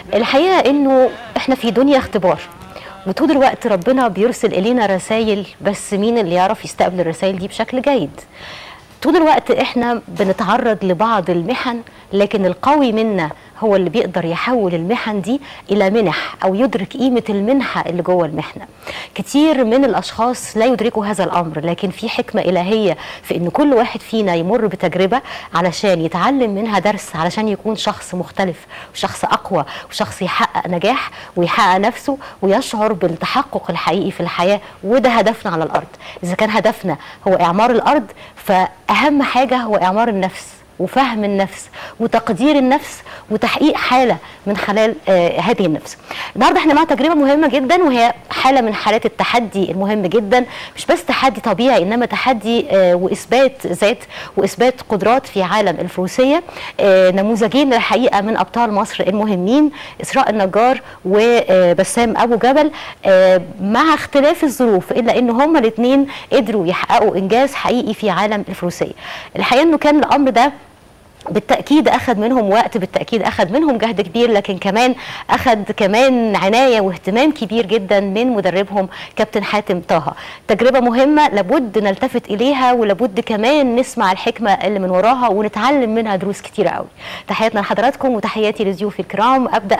الحقيقه انه احنا في دنيا اختبار وطول الوقت ربنا بيرسل الينا رسائل بس مين اللي يعرف يستقبل الرسائل دي بشكل جيد طول الوقت احنا بنتعرض لبعض المحن لكن القوي منا هو اللي بيقدر يحول المحن دي الى منح او يدرك قيمه المنحه اللي جوه المحنه. كتير من الاشخاص لا يدركوا هذا الامر لكن في حكمه الهيه في ان كل واحد فينا يمر بتجربه علشان يتعلم منها درس علشان يكون شخص مختلف وشخص اقوى وشخص يحقق نجاح ويحقق نفسه ويشعر بالتحقق الحقيقي في الحياه وده هدفنا على الارض. اذا كان هدفنا هو اعمار الارض فاهم حاجه هو اعمار النفس. وفهم النفس وتقدير النفس وتحقيق حاله من خلال آه هذه النفس. النهارده احنا مع تجربه مهمه جدا وهي حاله من حالات التحدي المهم جدا مش بس تحدي طبيعي انما تحدي آه واثبات ذات واثبات قدرات في عالم الفروسيه آه نموذجين الحقيقه من ابطال مصر المهمين اسراء النجار وبسام ابو جبل آه مع اختلاف الظروف الا ان هما الاثنين قدروا يحققوا انجاز حقيقي في عالم الفروسيه. الحقيقه انه كان الامر ده بالتاكيد اخذ منهم وقت بالتاكيد اخذ منهم جهد كبير لكن كمان اخذ كمان عنايه واهتمام كبير جدا من مدربهم كابتن حاتم طه تجربه مهمه لابد نلتفت اليها ولابد كمان نسمع الحكمه اللي من وراها ونتعلم منها دروس كتيره قوي تحياتنا لحضراتكم وتحياتي لضيوفي الكرام ابدا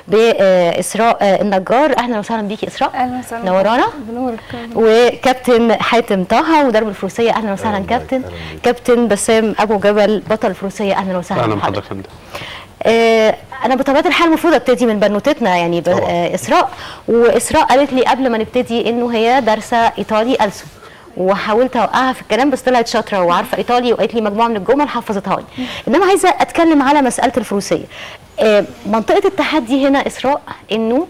باسراء النجار اهلا وسهلا بيكي اسراء اهلا وسهلا نورانا بنورك وكابتن حاتم طه مدرب الفروسيه اهلا وسهلا كابتن كابتن بسام ابو جبل بطل الفروسيه اهلا وسهلا اهلا بحضرتك. بحضرتك يا فندم آه انا بطبيعه الحال المفروض ابتدي من بنوتتنا يعني ب- طبعا. آه اسراء واسراء قالت لي قبل ما نبتدي انه هي دارسه ايطالي ألسن وحاولت اوقعها في الكلام بس طلعت شاطره وعارفه ايطالي وقالت لي مجموعه من الجمل حفظتها لي انما عايزه اتكلم على مساله الفروسيه آه منطقه التحدي هنا اسراء انه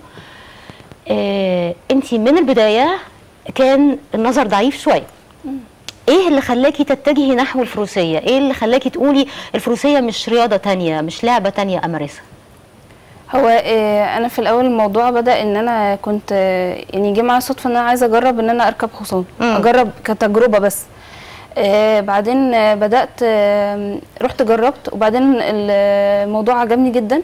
آه انت من البدايه كان النظر ضعيف شويه ايه اللي خلاكي تتجهي نحو الفروسيه ايه اللي خلاكي تقولي الفروسيه مش رياضه تانية مش لعبه تانية امارسها هو آه، انا في الاول الموضوع بدا ان انا كنت آه، يعني جه معايا صدفه ان انا عايزه اجرب ان انا اركب حصان مم. اجرب كتجربه بس آه، بعدين آه، بدات آه، رحت جربت وبعدين الموضوع عجبني جدا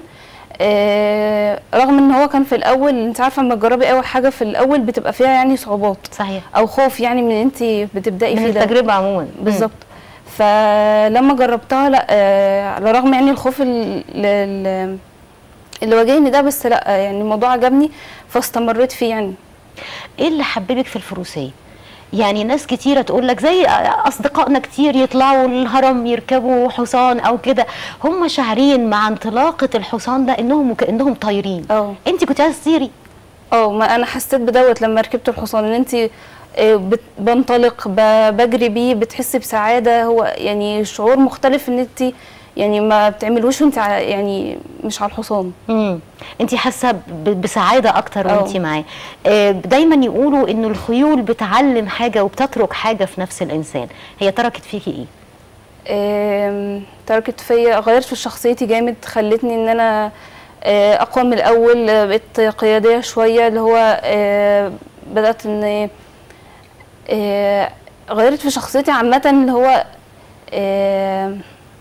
آه، رغم ان هو كان في الاول انت عارفه لما تجربي اول حاجه في الاول بتبقى فيها يعني صعوبات صحيح او خوف يعني من انت بتبداي من فيه ده التجربه عموما بالظبط فلما جربتها لا آه، على الرغم يعني الخوف ال- ال- اللي واجهني ده بس لا آه، يعني الموضوع عجبني فاستمريت فيه يعني ايه اللي حببك في الفروسيه يعني ناس كتيرة تقول لك زي أصدقائنا كتير يطلعوا الهرم يركبوا حصان أو كده هم شاعرين مع انطلاقة الحصان ده إنهم كأنهم طايرين اه أنت كنت عايزة تطيري اه ما انا حسيت بدوت لما ركبت الحصان ان انت آه، بت- بنطلق ب- بجري بيه بتحسي بسعاده هو يعني شعور مختلف ان انت يعني ما بتعملوش وانت ع- يعني مش على الحصان امم انت حاسه ب- بسعاده اكتر اه. وانت معاه آه، دايما يقولوا انه الخيول بتعلم حاجه وبتترك حاجه في نفس الانسان هي تركت فيكي ايه آم، تركت فيا غيرت في شخصيتي جامد خلتني ان انا آه، اقوى من الاول آه، بقيت قياديه شويه اللي هو آه، بدات ان آه، غيرت في شخصيتي عامه اللي هو آه،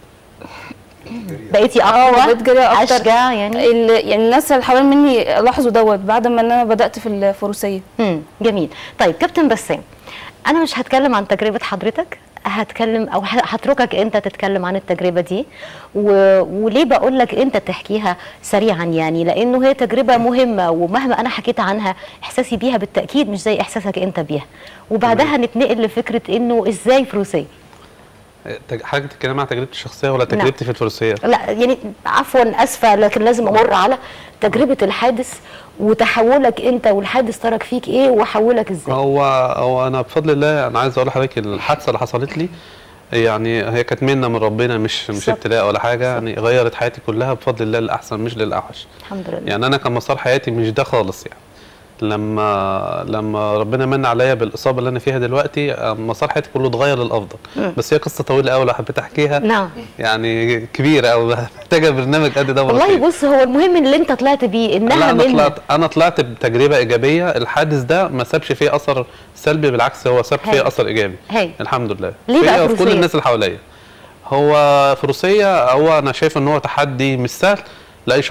بقيتي اه اقوى بقيت جريئه اكتر اشجع يعني ال- يعني الناس اللي حوالين مني لاحظوا دوت بعد ما ان انا بدات في الفروسيه امم جميل طيب كابتن بسام انا مش هتكلم عن تجربه حضرتك هتكلم او ه- هتركك انت تتكلم عن التجربه دي و... وليه بقول لك انت تحكيها سريعا يعني لانه هي تجربه مهمه ومهما انا حكيت عنها احساسي بيها بالتاكيد مش زي احساسك انت بيها وبعدها نتنقل لفكره انه ازاي فروسيه تج- حاجه بتتكلم عن تجربتي الشخصيه ولا تجربتي في الفروسيه؟ لا يعني عفوا اسفه لكن لازم امر على تجربه الحادث وتحولك انت والحادث ترك فيك ايه وحولك ازاي هو هو انا بفضل الله انا عايز اقول لحضرتك الحادثه اللي حصلت لي يعني هي كانت منه من ربنا مش مش بالظبط. ابتلاء ولا حاجه يعني غيرت حياتي كلها بفضل الله للاحسن مش للاوحش الحمد لله يعني انا كان مسار حياتي مش ده خالص يعني لما لما ربنا من عليا بالاصابه اللي انا فيها دلوقتي آه، مسار حياتي كله اتغير للافضل مم. بس هي قصه طويله قوي لو حبيت احكيها نعم يعني كبيره او محتاجه برنامج قد ده والله مرتين. بص هو المهم اللي انت طلعت بيه انها لا انا من طلعت انا طلعت بتجربه ايجابيه الحادث ده ما سابش فيه اثر سلبي بالعكس هو ساب هاي. فيه اثر ايجابي هاي الحمد لله ليه بقى فيا وفي كل فروسية؟ الناس اللي حواليا هو فروسيه هو انا شايف ان هو تحدي مش سهل لاي شخص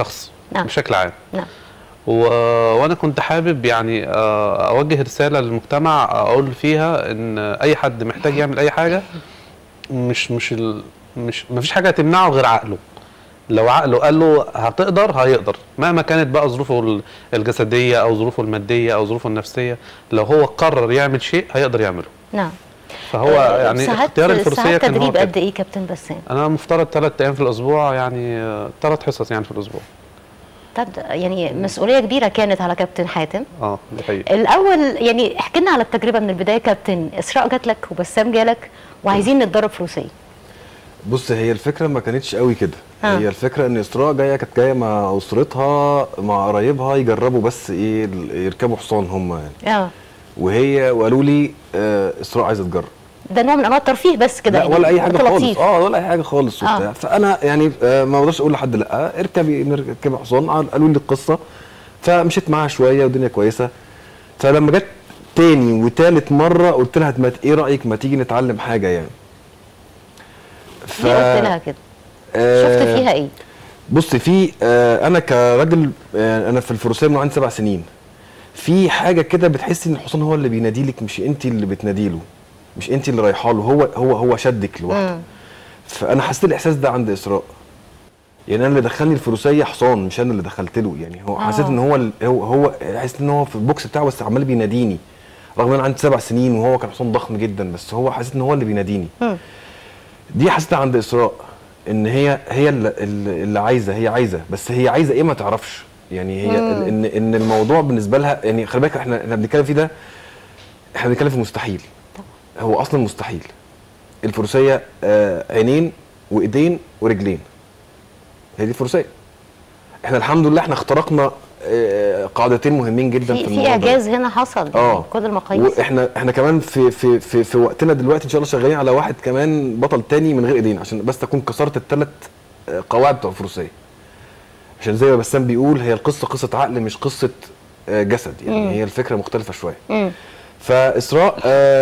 نعم. بشكل عام نعم و... وانا كنت حابب يعني آه، اوجه رساله للمجتمع اقول فيها ان اي حد محتاج يعمل اي حاجه مش مش ال... مش مفيش حاجه تمنعه غير عقله لو عقله قال له هتقدر هيقدر مهما كانت بقى ظروفه ال- الجسديه او ظروفه الماديه او ظروفه النفسيه لو هو قرر يعمل شيء هيقدر يعمله نعم فهو آه، يعني ساعات اختيار الفروسيه ساعات كان هو تدريب كده. قد ايه كابتن بسام انا مفترض ثلاث ايام في الاسبوع يعني ثلاث حصص يعني في الاسبوع طب يعني مسؤوليه كبيره كانت على كابتن حاتم اه دي حقيقة الاول يعني احكي لنا على التجربه من البدايه كابتن اسراء جات لك وبسام جالك وعايزين نتدرب فروسيه بص هي الفكره ما كانتش قوي كده آه. هي الفكره ان اسراء جايه كانت جايه مع اسرتها مع قرايبها يجربوا بس ايه ال- يركبوا حصان هم يعني اه وهي وقالوا لي آه اسراء عايزه تجرب ده نوع من انواع الترفيه بس كده لا يعني ولا اي حاجه وقت خالص لطيف. اه ولا اي حاجه خالص آه. وبتاع فانا يعني آه ما اقدرش اقول لحد لا اركبي نركب حصان قالوا لي القصه فمشيت معاها شويه والدنيا كويسه فلما جت تاني وتالت مره قلت لها ما ت- ايه رايك ما تيجي نتعلم حاجه يعني ف... ليه قلت لها كده آه، شفت فيها ايه بص في آه انا كراجل آه انا في الفروسيه من عندي سبع سنين في حاجه كده بتحسي ان الحصان هو اللي بيناديلك مش انت اللي بتناديله مش انت اللي رايحه له هو هو هو شدك لوحده مم. فانا حسيت الاحساس ده عند اسراء يعني انا اللي دخلني الفروسيه حصان مش انا اللي دخلت له يعني هو حسيت ان هو ال- هو هو حسيت ان هو في البوكس بتاعه بس عمال بيناديني رغم ان انا عندي سبع سنين وهو كان حصان ضخم جدا بس هو حسيت ان هو اللي بيناديني مم. دي حسيتها عند اسراء ان هي هي اللي, اللي عايزه هي عايزه بس هي عايزه ايه ما تعرفش يعني هي مم. ان ان الموضوع بالنسبه لها يعني خلي بالك احنا احنا بنتكلم فيه ده احنا بنتكلم في مستحيل هو اصلا مستحيل الفروسيه آه عينين وايدين ورجلين هي دي الفروسيه احنا الحمد لله احنا اخترقنا آه قاعدتين مهمين جدا في, في في الموضوع ده. اعجاز هنا حصل اه يعني كل المقاييس واحنا احنا كمان في في في في وقتنا دلوقتي ان شاء الله شغالين على واحد كمان بطل تاني من غير ايدين عشان بس تكون كسرت الثلاث قواعد بتوع الفروسيه عشان زي ما بسام بيقول هي القصه قصه عقل مش قصه آه، جسد يعني مم. هي الفكره مختلفه شويه مم. فاسراء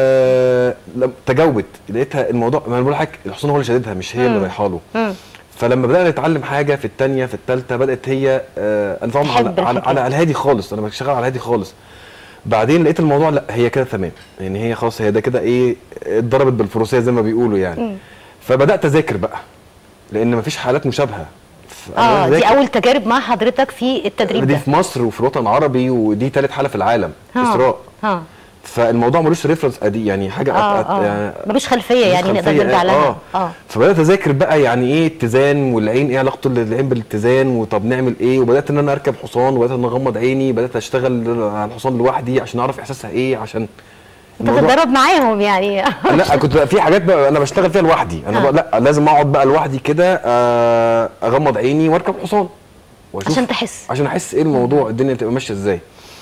آه لم- تجاوبت لقيتها الموضوع ما انا بقول لحضرتك الحصان هو اللي شددها مش هي اللي مم. رايحه له مم. فلما بدانا نتعلم حاجه في الثانيه في الثالثه بدات هي آه انا طبعا على, تحب على, الحكاية. على, على الهادي خالص انا بشتغل على الهادي خالص بعدين لقيت الموضوع لا هي كده تمام يعني هي خلاص هي ده كده ايه اتضربت بالفروسيه زي ما بيقولوا يعني مم. فبدات اذاكر بقى لان مفيش حالات مشابهه فأنا اه دي أذاكر. اول تجارب مع حضرتك في التدريب دي ده في مصر وفي الوطن العربي ودي ثالث حاله في العالم ها. اسراء ها فالموضوع ملوش ريفرنس ادي يعني حاجه اه أت- أت- اه يعني ملوش خلفيه مفيش يعني نقدر خلفية، نرجع آه، لها اه اه فبدات اذاكر بقى يعني ايه اتزان والعين ايه علاقته العين بالاتزان وطب نعمل ايه وبدات ان انا اركب حصان وبدات ان أنا اغمض عيني بدات اشتغل على الحصان لوحدي عشان اعرف احساسها ايه عشان انت الموضوع- تتدرب معاهم يعني لا كنت بقى في حاجات بقى انا بشتغل فيها لوحدي انا آه. بقى لا لازم اقعد بقى لوحدي كده آه، اغمض عيني واركب حصان واشوف عشان تحس عشان احس ايه الموضوع الدنيا تبقى ماشيه ازاي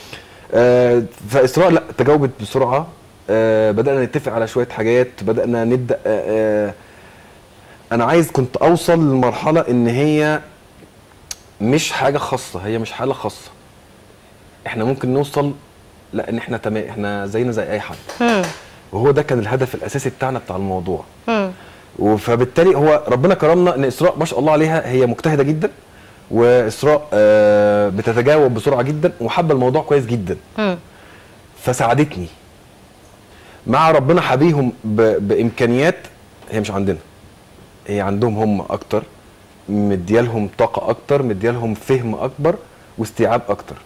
آه فاسراء لا تجاوبت بسرعه آه بدانا نتفق على شويه حاجات بدانا نبدا آه آه انا عايز كنت اوصل لمرحله ان هي مش حاجه خاصه هي مش حاله خاصه احنا ممكن نوصل لا ان احنا تمام احنا زينا زي اي حد مم. وهو ده كان الهدف الاساسي بتاعنا بتاع الموضوع مم. فبالتالي هو ربنا كرمنا ان اسراء ما شاء الله عليها هي مجتهده جدا واسراء آه، بتتجاوب بسرعه جدا وحابه الموضوع كويس جدا مم. فساعدتني مع ربنا حبيهم ب- بامكانيات هي مش عندنا هي عندهم هم اكتر مديالهم طاقه اكتر مديالهم فهم اكبر واستيعاب اكتر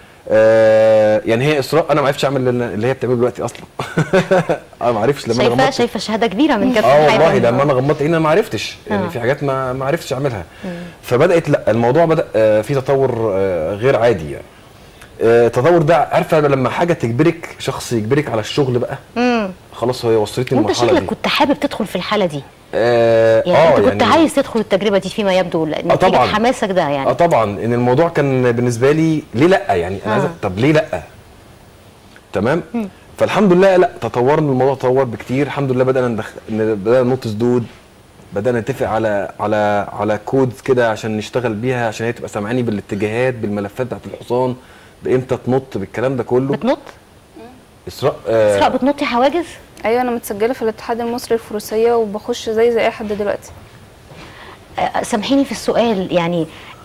آه يعني هي اسراء انا ما عرفتش اعمل اللي اللي هي بتعمله دلوقتي اصلا انا ما عرفتش لما انا شايفه غمضت شايفه شهاده كبيره من كابتن اه والله حاتم. لما انا غمضت عيني انا ما عرفتش يعني آه. في حاجات ما ما عرفتش اعملها فبدات لا الموضوع بدا آه، في تطور آه، غير عادي يعني آه، التطور ده عارفه لما حاجه تجبرك شخص يجبرك على الشغل بقى مم. خلاص هي وصلتني وانت للمرحله شكلك دي كنت حابب تدخل في الحاله دي اه يعني آه، انت كنت عايز تدخل التجربه دي فيما يبدو لان آه نتيجة طبعاً. حماسك ده اه يعني طبعا ان الموضوع كان بالنسبه لي ليه لا يعني انا آه. عايز طب ليه لا تمام فالحمد لله لا تطورنا الموضوع تطور بكتير الحمد لله بدانا ندخ... ن- بدانا ننط سدود بدانا نتفق على على على كودز كده عشان نشتغل بيها عشان هي تبقى سامعاني بالاتجاهات بالملفات بتاعت الحصان بامتى تنط بالكلام ده كله بتنط اسراء آه اسراء بتنطي حواجز ايوه انا متسجله في الاتحاد المصري للفروسيه وبخش زي زي اي حد دلوقتي آه، سامحيني في السؤال يعني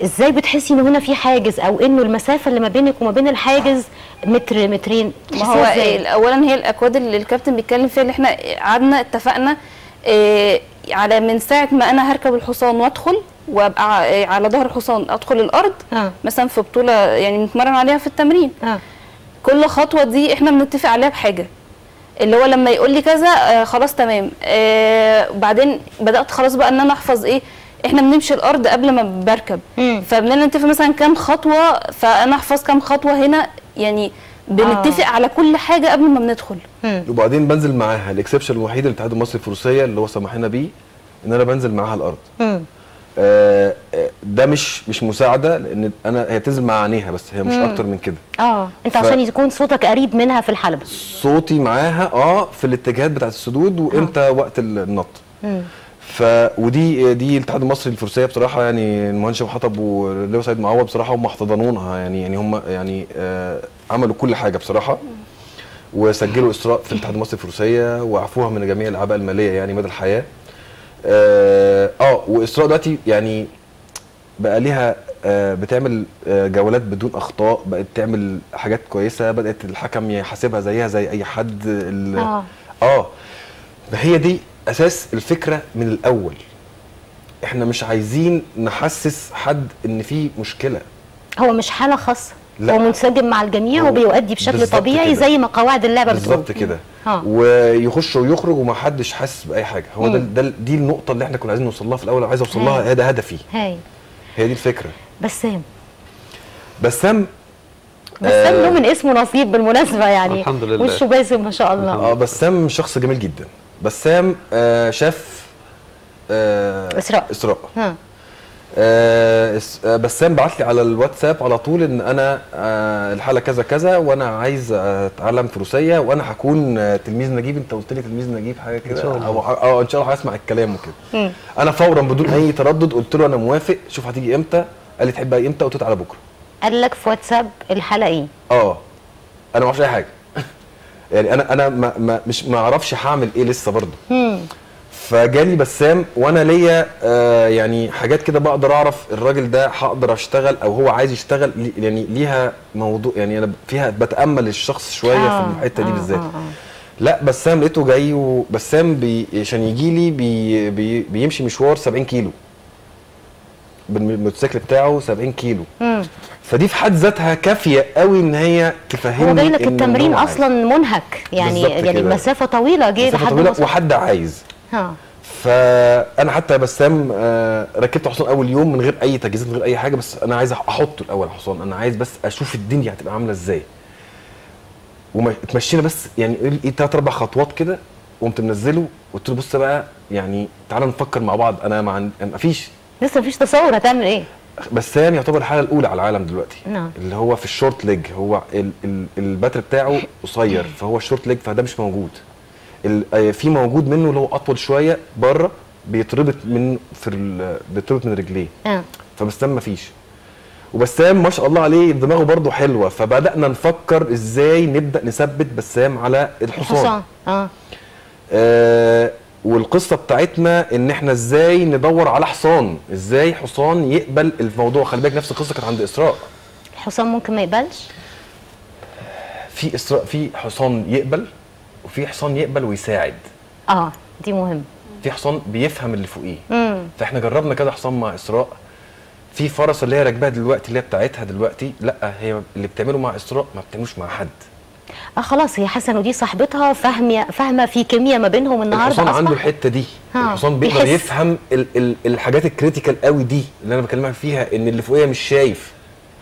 ازاي بتحسي ان هنا في حاجز او انه المسافه اللي ما بينك وما بين الحاجز متر مترين ما تحسيها هو إزاي؟ إيه اولا هي الاكواد اللي الكابتن بيتكلم فيها اللي احنا قعدنا اتفقنا إيه على من ساعه ما انا هركب الحصان وادخل وابقى ع- إيه على ظهر الحصان ادخل الارض اه مثلا في بطوله يعني بنتمرن عليها في التمرين اه كل خطوه دي احنا بنتفق عليها بحاجه اللي هو لما يقول لي كذا آه خلاص تمام آه وبعدين بدات خلاص بقى ان انا احفظ ايه احنا بنمشي الارض قبل ما بركب مم. فبنبدا نتفق مثلا كام خطوه فانا احفظ كام خطوه هنا يعني بنتفق على كل حاجه قبل ما بندخل مم. وبعدين بنزل معاها الاكسبشن الوحيد الاتحاد المصري الفروسيه اللي هو سمح لنا بيه ان انا بنزل معاها الارض مم. آه، آه، ده مش مش مساعده لان انا هي بتنزل مع عينيها بس هي مش مم. اكتر من كده اه انت ف- عشان يكون صوتك قريب منها في الحلبة صوتي معاها اه في الاتجاهات بتاعت السدود وامتى وقت النط مم. ف ودي دي الاتحاد المصري للفروسيه بصراحه يعني المهندس شيخ حطب واللواء سيد معوض بصراحه هم احتضنونها يعني يعني هم يعني آه عملوا كل حاجه بصراحه وسجلوا اسراء في الاتحاد المصري للفروسيه وعفوها من جميع الاعباء الماليه يعني مدى الحياه اه, آه واسراء دلوقتي يعني بقى ليها آه بتعمل آه جولات بدون اخطاء بقت تعمل حاجات كويسه بدات الحكم يحاسبها زيها زي اي حد ال- اه اه هي دي اساس الفكره من الاول احنا مش عايزين نحسس حد ان في مشكله هو مش حالة خاصة لا. هو منسجم مع الجميع هو وبيؤدي بشكل بالظبط طبيعي كده. زي ما قواعد اللعبة بتقول بالظبط كده اه ويخش ويخرج ومحدش حاسس باي حاجه هو ده, مم. ده دي النقطه اللي احنا كنا عايزين نوصل لها في الاول عايز اوصل هاي. لها ده هدفي هاي هي دي الفكره بسام بسام بسام آه. له من اسمه نصيب بالمناسبة يعني الحمد لله. وشه باسم ما شاء الله اه بسام شخص جميل جدا بسام آه شاف آه إسراء. اسراء ها آه اس- آه، بسام بعت لي على الواتساب على طول ان انا آه الحاله كذا كذا وانا عايز اتعلم فروسيه وانا هكون آه، تلميذ نجيب انت قلت لي تلميذ نجيب حاجه كده إن شاء الله. او اه ان شاء الله هسمع الكلام وكده مم. انا فورا بدون اي تردد قلت له انا موافق شوف هتيجي امتى قال لي تحب اجي امتى قلت له تعالى بكره قال لك في واتساب الحلقة ايه اه انا ما اعرفش اي حاجه يعني انا انا ما ما مش ما اعرفش هعمل ايه لسه برضه مم. فجالي بسام وانا ليا آه يعني حاجات كده بقدر اعرف الراجل ده هقدر اشتغل او هو عايز يشتغل لي- يعني ليها موضوع يعني انا فيها بتامل الشخص شويه آه، في الحته دي آه، بالذات آه، آه. لا بسام لقيته جاي وبسام بي عشان يجي لي بي بي بيمشي مشوار 70 كيلو بالموتوسيكل بتاعه 70 كيلو مم. فدي في حد ذاتها كافيه قوي ان هي تفهمني هو جاي لك إن التمرين هو عايز. اصلا منهك يعني بالظبط يعني كده. المسافة طويلة جه مسافة لحد طويلة ما وصل. وحد عايز ها فانا حتى بسام آه، ركبت حصان اول يوم من غير اي تجهيزات من غير اي حاجه بس انا عايز احطه الاول حصان انا عايز بس اشوف الدنيا هتبقى عامله ازاي وتمشينا بس يعني ايه ثلاث اربع خطوات كده وقمت منزله قلت له بص بقى يعني تعالى نفكر مع بعض انا ما عن... ما فيش لسه مفيش تصور هتعمل ايه بسام يعتبر الحاله الاولى على العالم دلوقتي نعم. اللي هو في الشورت ليج هو ال... ال... الباتر بتاعه قصير فهو الشورت ليج فده مش موجود ال... آه، في موجود منه اللي هو اطول شويه بره بيتربط من في ال... بيتربط من رجليه اه فبسام مفيش وبسام ما شاء الله عليه دماغه برضه حلوه فبدانا نفكر ازاي نبدا نثبت بسام على الحصان, حصان اه آه والقصه بتاعتنا ان احنا ازاي ندور على حصان ازاي حصان يقبل الموضوع خلي بالك نفس القصه كانت عند اسراء الحصان ممكن ما يقبلش في اسراء في حصان يقبل وفي حصان يقبل ويساعد اه دي مهم في حصان بيفهم اللي فوقيه امم فاحنا جربنا كده حصان مع اسراء في فرس اللي هي راكباها دلوقتي اللي هي بتاعتها دلوقتي لا هي اللي بتعمله مع اسراء ما بتعملوش مع حد اه خلاص هي حسن ودي صاحبتها فاهمه فاهمه في كيمياء ما بينهم النهارده الحصان عنده اصبح الحته دي ها، الحصان بيقدر بيحس. يفهم ال ال الحاجات الكريتيكال قوي دي اللي انا بكلمك فيها ان اللي فوقيه مش شايف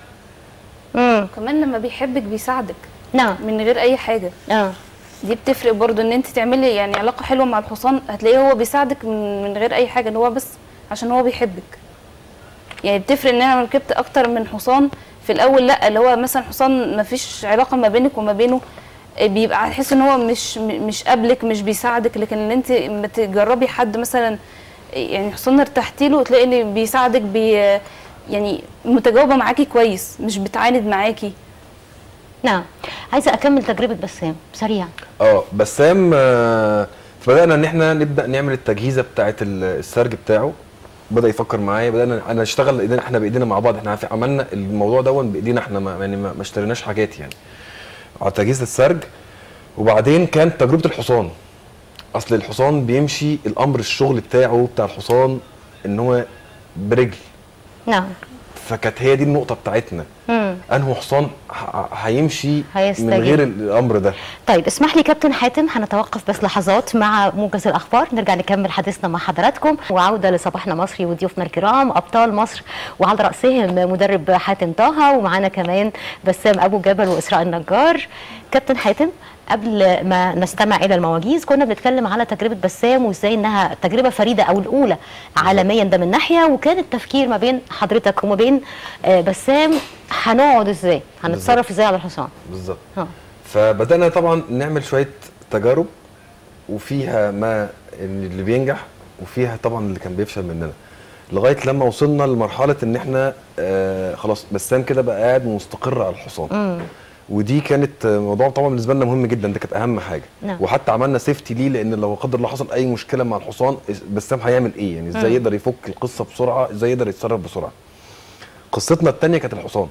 امم كمان لما بيحبك بيساعدك نعم من غير اي حاجه اه دي بتفرق برضو ان انت تعملي يعني علاقه حلوه مع الحصان هتلاقيه هو بيساعدك من من غير اي حاجه ان هو بس عشان هو بيحبك يعني بتفرق ان انا ركبت اكتر من حصان في الاول لا اللي هو مثلا حصان ما فيش علاقه ما بينك وما بينه إيه، بيبقى هتحس ان هو مش م- مش قابلك مش بيساعدك لكن ان انت لما تجربي حد مثلا يعني حصان ارتحتي له تلاقي ان بيساعدك بي يعني متجاوبه معاكي كويس مش بتعاند معاكي نعم عايزه اكمل تجربه بسام سريع اه بسام آه، فبدانا ان احنا نبدا نعمل التجهيزه بتاعه ال- السرج بتاعه بدا يفكر معايا بدانا انا اشتغل إيدينا احنا بايدينا مع بعض احنا عارفين- عملنا الموضوع دون بايدينا احنا ما يعني ما ما اشتريناش حاجات يعني على تجهيز السرج وبعدين كانت تجربه الحصان اصل الحصان بيمشي الامر الشغل بتاعه بتاع الحصان ان هو برجل نعم فكانت هي دي النقطه بتاعتنا مم. انه حصان ه- هيمشي من هيستجيب. غير الامر ده طيب اسمح لي كابتن حاتم هنتوقف بس لحظات مع موجز الاخبار نرجع نكمل حديثنا مع حضراتكم وعوده لصباحنا مصري وضيوفنا الكرام ابطال مصر وعلى راسهم مدرب حاتم طه ومعانا كمان بسام ابو جبل واسراء النجار كابتن حاتم قبل ما نستمع الى المواجيز كنا بنتكلم على تجربه بسام وازاي انها تجربه فريده او الاولى عالميا ده من ناحيه وكان التفكير ما بين حضرتك وما بين آه، بسام هنقعد ازاي هنتصرف ازاي على الحصان بالظبط اه فبدانا طبعا نعمل شويه تجارب وفيها ما اللي بينجح وفيها طبعا اللي كان بيفشل مننا لغايه لما وصلنا لمرحله ان احنا آه خلاص بسام كده بقى قاعد مستقر على الحصان ودي كانت آه، موضوع طبعا بالنسبه لنا مهم جدا ده كانت اهم حاجه نعم. وحتى عملنا سيفتي ليه لان لو قدر الله حصل اي مشكله مع الحصان بسام هيعمل ايه يعني ازاي يقدر يفك القصه بسرعه ازاي يقدر يتصرف بسرعه قصتنا الثانيه كانت الحصان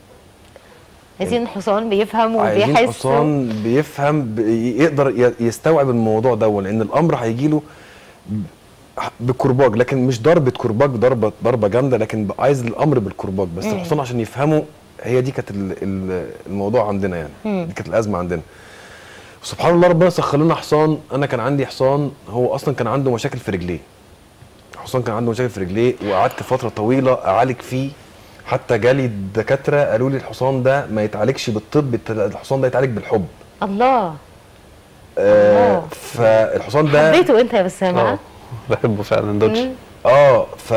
عايزين الحصان بيفهم عايزين وبيحس حصان بيفهم بي- يقدر ي- يستوعب الموضوع ده لان الامر هيجي له بكرباج لكن مش ضربه كرباج ضربه ضربه جامده لكن ب- عايز الامر بالكرباج بس الحصان عشان يفهمه هي دي كانت ال- ال- الموضوع عندنا يعني دي كانت الازمه عندنا سبحان الله ربنا سخر لنا حصان انا كان عندي حصان هو اصلا كان عنده مشاكل في رجليه حصان كان عنده مشاكل في رجليه وقعدت فتره طويله اعالج فيه حتى جالي الدكاتره قالوا لي الحصان ده ما يتعالجش بالطب الت- الحصان ده يتعالج بالحب الله آه الله. فالحصان ده حبيته انت يا بسام اه ها؟ بحبه فعلا دوج مم. اه ف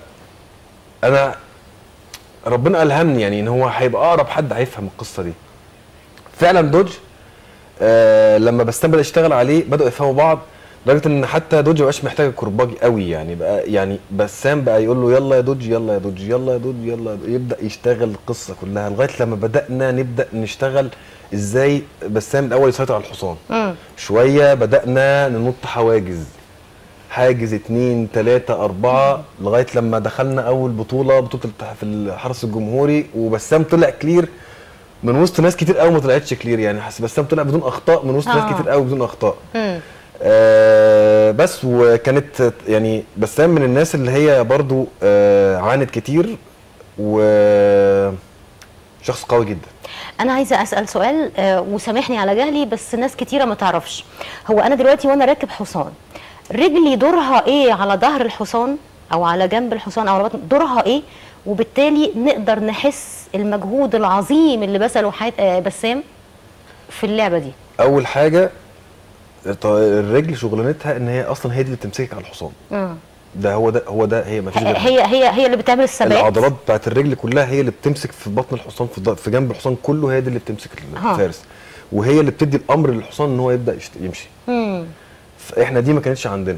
انا ربنا الهمني يعني ان هو هيبقى اقرب حد هيفهم القصه دي فعلا دوج آه لما بستان بدا يشتغل عليه بداوا يفهموا بعض لدرجه ان حتى دوج مبقاش محتاج الكرباج قوي يعني بقى يعني بسام بقى يقول له يلا يا دوج يلا يا دوج يلا يا دوج يلا يا دوج يبدا يشتغل القصه كلها لغايه لما بدانا نبدا نشتغل ازاي بسام الاول يسيطر على الحصان مم. شويه بدانا ننط حواجز حاجز اتنين تلاتة أربعة لغاية لما دخلنا أول بطولة بطولة الت- في الحرس الجمهوري وبسام طلع كلير من وسط ناس كتير قوي ما طلعتش كلير يعني حس بسام طلع بدون أخطاء من وسط آه. ناس كتير قوي بدون أخطاء مم. آه بس وكانت يعني بسام من الناس اللي هي برضو آه عانت كتير و شخص قوي جدا انا عايزه اسال سؤال آه، وسامحني على جهلي بس ناس كتيره ما تعرفش هو انا دلوقتي وانا راكب حصان رجلي دورها ايه على ظهر الحصان او على جنب الحصان او على بطن دورها ايه وبالتالي نقدر نحس المجهود العظيم اللي بذله حي- آه، بسام في اللعبه دي أول حاجة الط- الرجل شغلانتها ان هي اصلا هي دي اللي بتمسكك على الحصان مم. ده هو ده هو ده هي ما فيش غيرها. هي هي هي اللي بتعمل الثبات العضلات بتاعت الرجل كلها هي اللي بتمسك في بطن الحصان في, الض- في جنب الحصان كله هي دي اللي بتمسك ها. الفارس وهي اللي بتدي الامر للحصان ان هو يبدا يشت- يمشي مم. فاحنا دي ما كانتش عندنا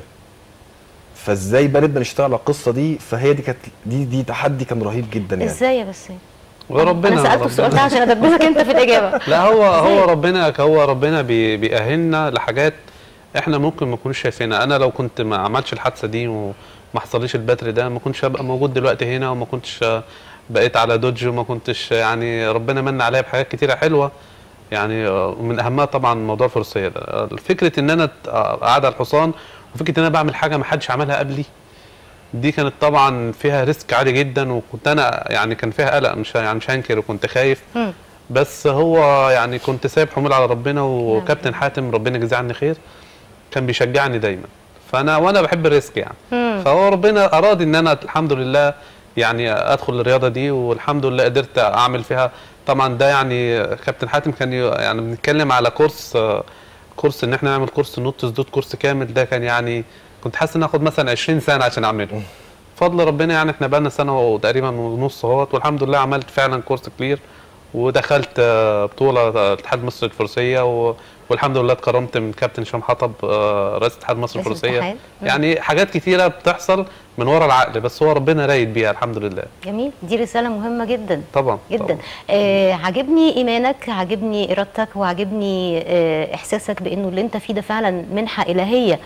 فازاي بقى نبدا نشتغل على القصه دي فهي دي كانت دي دي تحدي كان رهيب جدا يعني ازاي يا بسام وربنا انا سالته ربنا- السؤال ده عشان ادبسك انت في الاجابه لا هو إزاي؟ هو ربنا هو ربنا بي بيأهلنا لحاجات احنا ممكن ما نكونش شايفينها انا لو كنت ما عملتش الحادثه دي وما حصليش البتر ده ما كنتش هبقى موجود دلوقتي هنا وما كنتش بقيت على دوج وما كنتش يعني ربنا من عليا بحاجات كتيره حلوه يعني من اهمها طبعا موضوع الفروسيه ده فكره ان انا قاعد على الحصان وفكره ان انا بعمل حاجه ما حدش عملها قبلي دي كانت طبعا فيها ريسك عالي جدا وكنت انا يعني كان فيها قلق مش يعني مش هنكر وكنت خايف مم. بس هو يعني كنت سايب حمول على ربنا وكابتن حاتم ربنا يجزيه عني خير كان بيشجعني دايما فانا وانا بحب الريسك يعني مم. فهو ربنا اراد ان انا الحمد لله يعني ادخل الرياضه دي والحمد لله قدرت اعمل فيها طبعا ده يعني كابتن حاتم كان ي- يعني بنتكلم على كورس آه، كورس ان احنا نعمل كورس نوت سدود كورس كامل ده كان يعني كنت حاسس ان اخد مثلا 20 سنه عشان اعمله بفضل ربنا يعني احنا بقالنا سنه وتقريبا ونص اهوت والحمد لله عملت فعلا كورس كلير ودخلت آه، بطوله آه، اتحاد مصر الفروسيه و- والحمد لله اتكرمت من كابتن هشام حطب آه، رئيس اتحاد مصر رئيس الفروسيه الاتحاد. مم. يعني حاجات كتيره بتحصل من ورا العقل بس هو ربنا رايد بيها الحمد لله جميل دي رساله مهمه جدا طبعا جدا طبعاً. آه عاجبني ايمانك عاجبني ارادتك وعاجبني آه احساسك بانه اللي انت فيه ده فعلا منحه الهيه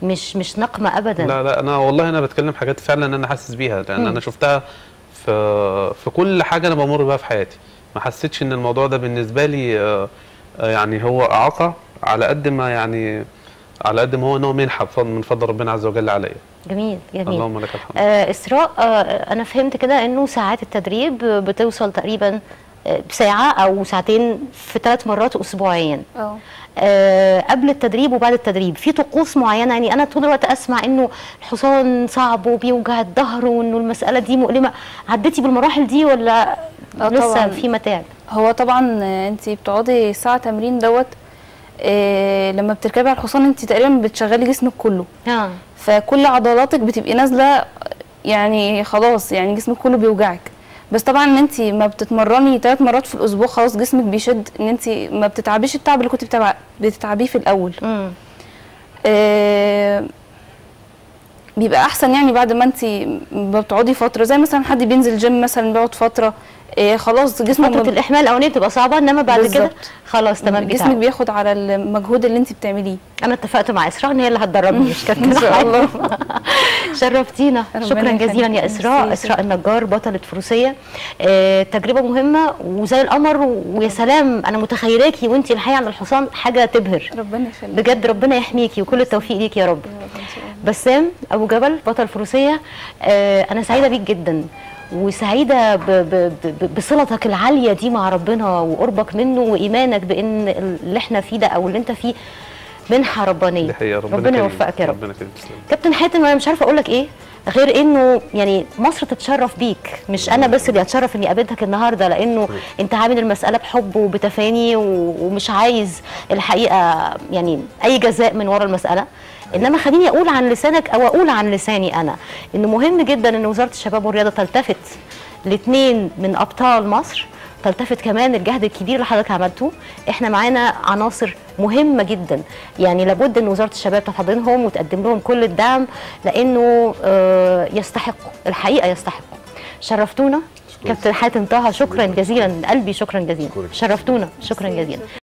مش مش نقمه ابدا لا لا انا والله انا بتكلم حاجات فعلا انا حاسس بيها لان مم. انا شفتها في في كل حاجه انا بمر بيها في حياتي ما حسيتش ان الموضوع ده بالنسبه لي آه، آه، يعني هو اعاقه على قد ما يعني على قد ما هو نوع منحه بفضل- من فضل ربنا عز وجل عليا جميل جميل اللهم لك الحمد آه اسراء آه انا فهمت كده انه ساعات التدريب بتوصل تقريبا آه، ساعه او ساعتين في ثلاث مرات اسبوعيا اه آه، قبل التدريب وبعد التدريب في طقوس معينه يعني انا طول الوقت اسمع انه الحصان صعب وبيوجع الظهر وانه المساله دي مؤلمه عديتي بالمراحل دي ولا آه، لسه طبعاً. في متاعب هو طبعا انت بتقعدي ساعه تمرين دوت آه، لما بتركبي على الحصان انت تقريبا بتشغلي جسمك كله اه فكل عضلاتك بتبقي نازله يعني خلاص يعني جسمك كله بيوجعك بس طبعا ان انت ما بتتمرني ثلاث مرات في الاسبوع خلاص جسمك بيشد ان انت ما بتتعبيش التعب اللي كنت بتتعب- بتتعبيه في الاول امم آه، بيبقى احسن يعني بعد ما انت بتقعدي فتره زي مثلا حد بينزل جيم مثلا بيقعد فتره آه، خلاص جسمه فتره ما- الاحمال الاولانيه بتبقى صعبه انما بعد كده بالظبط. خلاص تمام جسمك بتاعك بياخد على المجهود اللي انت بتعمليه انا اتفقت مع اسراء ان هي اللي هتدربني مش كابتن إن شاء حاجة. الله. شرفتينا ربنا شكرا يخليك. جزيلا يا اسراء ميرسي. اسراء النجار بطله فروسيه آه، تجربه مهمه وزي القمر ويا سلام انا متخيلاكي وانت الحقيقه على الحصان حاجه تبهر ربنا يخليك بجد ربنا يحميكي وكل التوفيق ليك يا رب يا رب إن شاء الله. بسام ابو جبل بطل فروسيه آه، انا سعيده بيك جدا وسعيده ب ب ب بصلتك العاليه دي مع ربنا وقربك منه وايمانك بان اللي احنا فيه ده او اللي انت فيه منحه ربانيه دي حقيقه ربنا, ربنا يكرمك. يوفقك يا رب ربنا يكرمك تسلم. كابتن حاتم انا مش عارفه اقول لك ايه غير انه يعني مصر تتشرف بيك مش انا بس اللي اتشرف اني قابلتك النهارده لانه انت عامل المساله بحب وبتفاني و- ومش عايز الحقيقه يعني اي جزاء من ورا المساله انما خليني اقول عن لسانك او اقول عن لساني انا انه مهم جدا ان وزاره الشباب والرياضه تلتفت لاثنين من ابطال مصر تلتفت كمان الجهد الكبير اللي حضرتك عملته احنا معانا عناصر مهمه جدا يعني لابد ان وزاره الشباب تحضنهم وتقدم لهم كل الدعم لانه آه، يستحقوا الحقيقه يستحقوا شرفتونا كابتن حاتم طه شكرا جزيلا من قلبي شكرا جزيلا شكرا. شرفتونا شكرا جزيلا